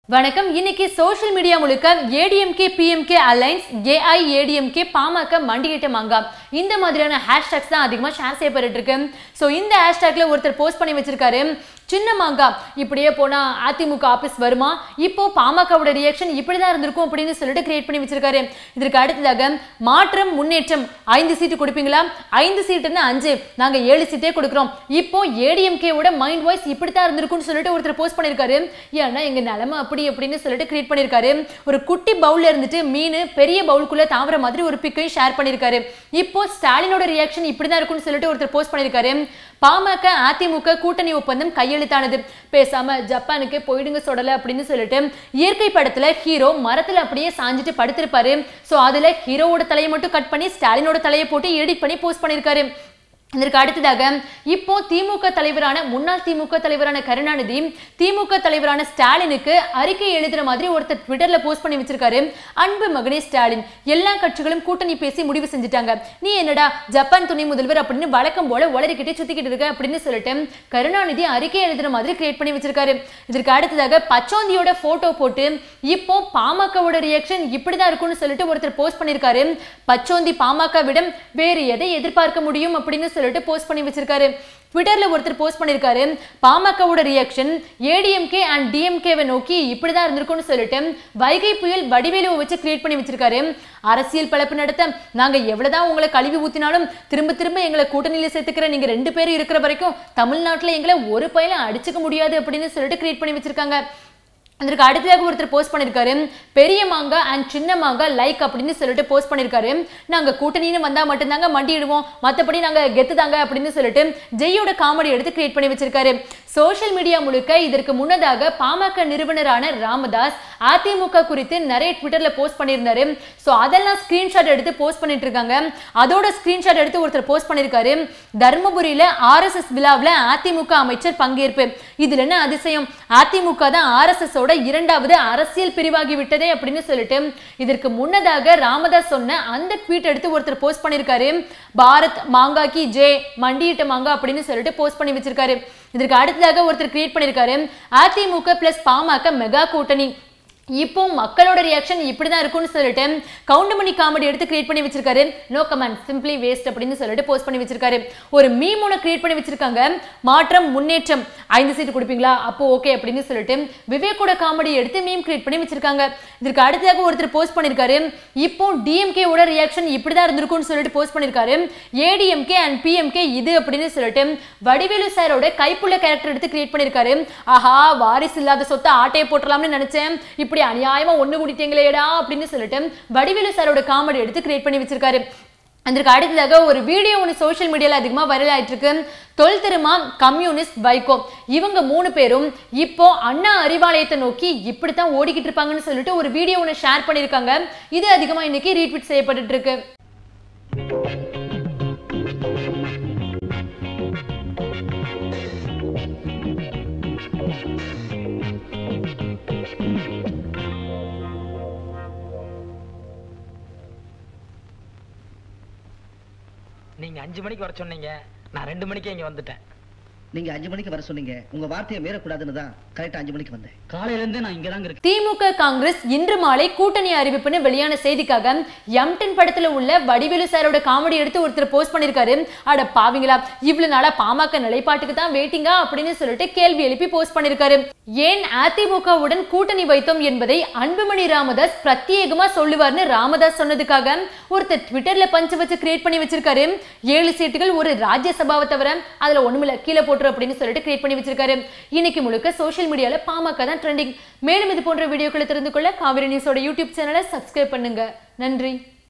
வணக்கம் இன்னைக்கு social media முழுக்க ஏடிஎம்கே பிஎம்கே அலைன்ஸ் ஏஐ ஏடிஎம்கே பாமக மண்டிகிட்ட மங்கா இந்த மாதிரியான ஹேஷ்டாக்ஸ் தான் அதிகமாக ஷேர் செய்யப்பட்டு இருக்கு ஸோ இந்த ஹேஷ்டாக்ல ஒருத்தர் போஸ்ட் பண்ணி வச்சிருக்காரு சின்ன மாங்கா இப்படியே போனா அதிமுக ஆபீஸ் வருமா இப்போ பாமகவோட ரியாக்ஷன் இப்படிதான் இருந்திருக்கும் அப்படின்னு சொல்லிட்டு கிரியேட் பண்ணி வச்சிருக்காரு இதற்கு அடுத்ததாக மாற்றம் முன்னேற்றம் ஐந்து சீட்டு கொடுப்பீங்களா ஐந்து சீட்டுன்னு அஞ்சு நாங்க ஏழு சீட்டே கொடுக்குறோம் இப்போ ஏடிஎம்கேவோட மைண்ட் வாய்ஸ் இப்படித்தான் இருந்திருக்கும்னு சொல்லிட்டு ஒருத்தர் போஸ்ட் பண்ணிருக்காரு ஏன்னா எங்க நிலைமை அப்படி அப்படின்னு சொல்லிட்டு கிரியேட் பண்ணிருக்காரு ஒரு குட்டி பவுல்ல இருந்துட்டு மீன் பெரிய பவுலுக்குள்ள தாவர மாதிரி ஒரு பிக்கையும் ஷேர் பண்ணிருக்காரு இப்போ ஸ்டாலினோட ரியாக்ஷன் இப்படிதான் இருக்கும்னு சொல்லிட்டு ஒருத்தர் போஸ்ட் பண்ணிருக்காரு பாமக அதிமுக கூட்டணி ஒப்பந்தம் கையெழுத்தானது பேசாம ஜப்பானுக்கு போயிடுங்க சொல்லல அப்படின்னு சொல்லிட்டு இயற்கை படத்துல ஹீரோ மரத்துல அப்படியே சாஞ்சிட்டு படுத்திருப்பாரு சோ அதுல ஹீரோவோட தலையை மட்டும் கட் பண்ணி ஸ்டாலினோட தலையை போட்டு எடிட் பண்ணி போஸ்ட் பண்ணிருக்காரு இதற்கு அடுத்ததாக இப்போ திமுக தலைவரான முன்னாள் திமுக தலைவரான கருணாநிதி திமுக தலைவரான ஸ்டாலினுக்கு அறிக்கை எழுதுற மாதிரி ஒருத்தர் ட்விட்டர்ல போஸ்ட் பண்ணி வச்சிருக்காரு அன்பு மகனே ஸ்டாலின் எல்லா கட்சிகளும் கூட்டணி பேசி முடிவு செஞ்சுட்டாங்க நீ என்னடா ஜப்பான் துணை முதல்வர் அப்படின்னு வழக்கம் போல உளறிக்கிட்டே சுத்திக்கிட்டு இருக்க அப்படின்னு சொல்லிட்டு கருணாநிதி அறிக்கை எழுதுற மாதிரி கிரியேட் பண்ணி வச்சிருக்காரு இதற்கு அடுத்ததாக பச்சோந்தியோட போட்டோ போட்டு இப்போ பாமகவோட ரியாக்ஷன் இப்படிதான் இருக்கும்னு சொல்லிட்டு ஒருத்தர் போஸ்ட் பண்ணிருக்காரு பச்சோந்தி பாமகவிடம் வேறு எதை எதிர்பார்க்க முடியும் அப்படின்னு சொல்லிட்டு போஸ்ட் பண்ணி வச்சிருக்காரு ட்விட்டர்ல ஒருத்தர் போஸ்ட் பண்ணிருக்காரு பாமகவோட ரியாக்ஷன் ஏடிஎம்கே அண்ட் டிஎம்கேவை நோக்கி இப்படிதான் இருந்திருக்கும்னு சொல்லிட்டு வைகை புயல் வடிவேலுவை வச்சு கிரியேட் பண்ணி வச்சிருக்காரு அரசியல் பழப்பு நடத்த நாங்க எவ்வளவுதான் உங்களை கழுவி ஊத்தினாலும் திரும்ப திரும்ப எங்களை கூட்டணியில சேர்த்துக்கிற நீங்க ரெண்டு பேரும் இருக்கிற வரைக்கும் தமிழ்நாட்டுல எங்களை ஒரு பயில அடிச்சுக்க முடியாது அப்படின்னு சொல்லிட்டு கிரியேட் பண்ணி வச்சிருக்காங்க அதற்கு அடுத்ததாக ஒருத்தர் போஸ்ட் பண்ணிருக்காரு பெரிய மாங்கா அண்ட் சின்ன மாங்கா லைக் அப்படின்னு சொல்லிட்டு போஸ்ட் பண்ணிருக்காரு நாங்க கூட்டணின்னு வந்தா மட்டும்தாங்க மண்டிடுவோம் மத்தபடி நாங்க கெத்து தாங்க அப்படின்னு சொல்லிட்டு ஜெய்யோட காமெடி எடுத்து கிரியேட் பண்ணி வச்சிருக்காரு சோஷியல் மீடியா முழுக்க இதற்கு முன்னதாக பாமக நிறுவனரான ராமதாஸ் அதிமுக குறித்து நிறைய ட்விட்டர்ல போஸ்ட் பண்ணியிருந்தாரு ஸோ அதெல்லாம் ஸ்கிரீன்ஷாட் எடுத்து போஸ்ட் பண்ணிட்டு இருக்காங்க அதோட ஸ்கிரீன்ஷாட் எடுத்து ஒருத்தர் போஸ்ட் பண்ணிருக்காரு தர்மபுரியில ஆர்எஸ்எஸ் விழாவில் அதிமுக அமைச்சர் பங்கேற்பு இதுல என்ன அதிசயம் அதிமுக தான் ஆர்எஸ்எஸ் ஓட இரண்டாவது அரசியல் பிரிவாகி விட்டதே அப்படின்னு சொல்லிட்டு இதற்கு முன்னதாக ராமதாஸ் சொன்ன அந்த ட்வீட் எடுத்து ஒருத்தர் போஸ்ட் பண்ணிருக்காரு பாரத் மாங்காக்கி ஜே மண்டியிட்ட மாங்கா அப்படின்னு சொல்லிட்டு போஸ்ட் பண்ணி வச்சிருக்காரு இதற்கு அடுத்ததாக ஒருத்தர் கிரியேட் பண்ணிருக்காரு அதிமுக பிளஸ் பாமக மெகா கூட்டணி இப்போ மக்களோட ரியாக்ஷன் இப்படிதான் இருக்கும்னு சொல்லிட்டு கவுண்டமணி காமெடி எடுத்து கிரியேட் பண்ணி வச்சிருக்காரு நோ கமெண்ட் சிம்பிளி வேஸ்ட் அப்படின்னு சொல்லிட்டு போஸ்ட் பண்ணி வச்சிருக்காரு ஒரு மீம் ஒன்று கிரியேட் பண்ணி வச்சிருக்காங்க மாற்றம் முன்னேற்றம் ஐந்து சீட்டு கொடுப்பீங்களா அப்போ ஓகே அப்படின்னு சொல்லிட்டு விவேக்கோட காமெடி எடுத்து மீம் கிரியேட் பண்ணி வச்சிருக்காங்க இதற்கு அடுத்ததாக ஒருத்தர் போஸ்ட் பண்ணிருக்காரு இப்போ டிஎம்கேவோட ரியாக்ஷன் இப்படிதான் இருந்திருக்கும்னு சொல்லிட்டு போஸ்ட் பண்ணிருக்காரு ஏடிஎம்கே அண்ட் பிஎம்கே இது அப்படின்னு சொல்லிட்டு வடிவேலு சாரோட கைப்புள்ள கேரக்டர் எடுத்து கிரியேட் பண்ணிருக்காரு ஆஹா வாரிசு இல்லாத சொத்தை ஆட்டையை போட்டலாம்னு நினைச்சேன் இப்படி அநியாயமா ஒண்ணு கூட்டிட்டீங்களேடா அப்படின்னு சொல்லிட்டு வடிவேலு சாரோட காமெடி எடுத்து கிரியேட் பண்ணி வச்சிருக்காரு அதற்கு அடுத்ததாக ஒரு வீடியோ ஒன்று சோஷியல் மீடியாவில் அதிகமாக வைரல் ஆயிட்டு இருக்கு தொல் திருமா கம்யூனிஸ்ட் வைகோ இவங்க மூணு பேரும் இப்போ அண்ணா அறிவாலயத்தை நோக்கி இப்படித்தான் ஓடிக்கிட்டு இருப்பாங்கன்னு சொல்லிட்டு ஒரு வீடியோ ஒன்று ஷேர் பண்ணியிருக்காங்க இது அதிகமாக இன்னைக்கு ரீட்வீட் செய்யப்பட்டு இருக்கு நீங்க அஞ்சு மணிக்கு வர சொன்னீங்க நான் ரெண்டு மணிக்கே இங்க வந்துட்டேன் நீங்க அஞ்சு மணிக்கு வர சொன்னீங்க உங்க வார்த்தையை மீறக்கூடாதுன்னு தான் கரெக்டா அஞ்சு மணிக்கு வந்தேன் காலையில இருந்து நான் இங்க தாங்க இருக்கேன் திமுக காங்கிரஸ் இன்று மாலை கூட்டணி அறிவிப்புன்னு வெளியான செய்திக்காக எம்டன் படத்துல உள்ள வடிவேலு சாரோட காமெடி எடுத்து ஒருத்தர் போஸ்ட் பண்ணிருக்காரு அட பாவிங்களா இவ்வளவு நாளா பாமக நிலைப்பாட்டுக்கு தான் வெயிட்டிங்கா அப்படின்னு சொல்லிட்டு கேள்வி எழுப்பி போஸ்ட் பண்ணிருக்காரு ஏன் அதிமுகவுடன் கூட்டணி வைத்தோம் என்பதை அன்புமணி ராமதாஸ் பிரத்யேகமா சொல்லுவார்னு ராமதாஸ் சொன்னதுக்காக ஒருத்தர் ட்விட்டர்ல பஞ்சு வச்சு கிரியேட் பண்ணி வச்சிருக்காரு ஏழு சீட்டுகள் ஒரு ராஜ்யசபாவை தவிர அதுல ஒண்ணுமில்ல கீழே போட்டுரு அப்படின்னு சொல்லிட்டு கிரியேட் பண்ணி வச்சிருக்காரு இன்னைக்கு முழுக்க சோஷியல் மீடியால பாமக தான் ட்ரெண்டிங் மேலும் இது போன்ற வீடியோக்களை தெரிந்து கொள்ள காவிரி நியூஸோட யூடியூப் சேனலை சப்ஸ்கிரைப் பண்ணுங்க நன்றி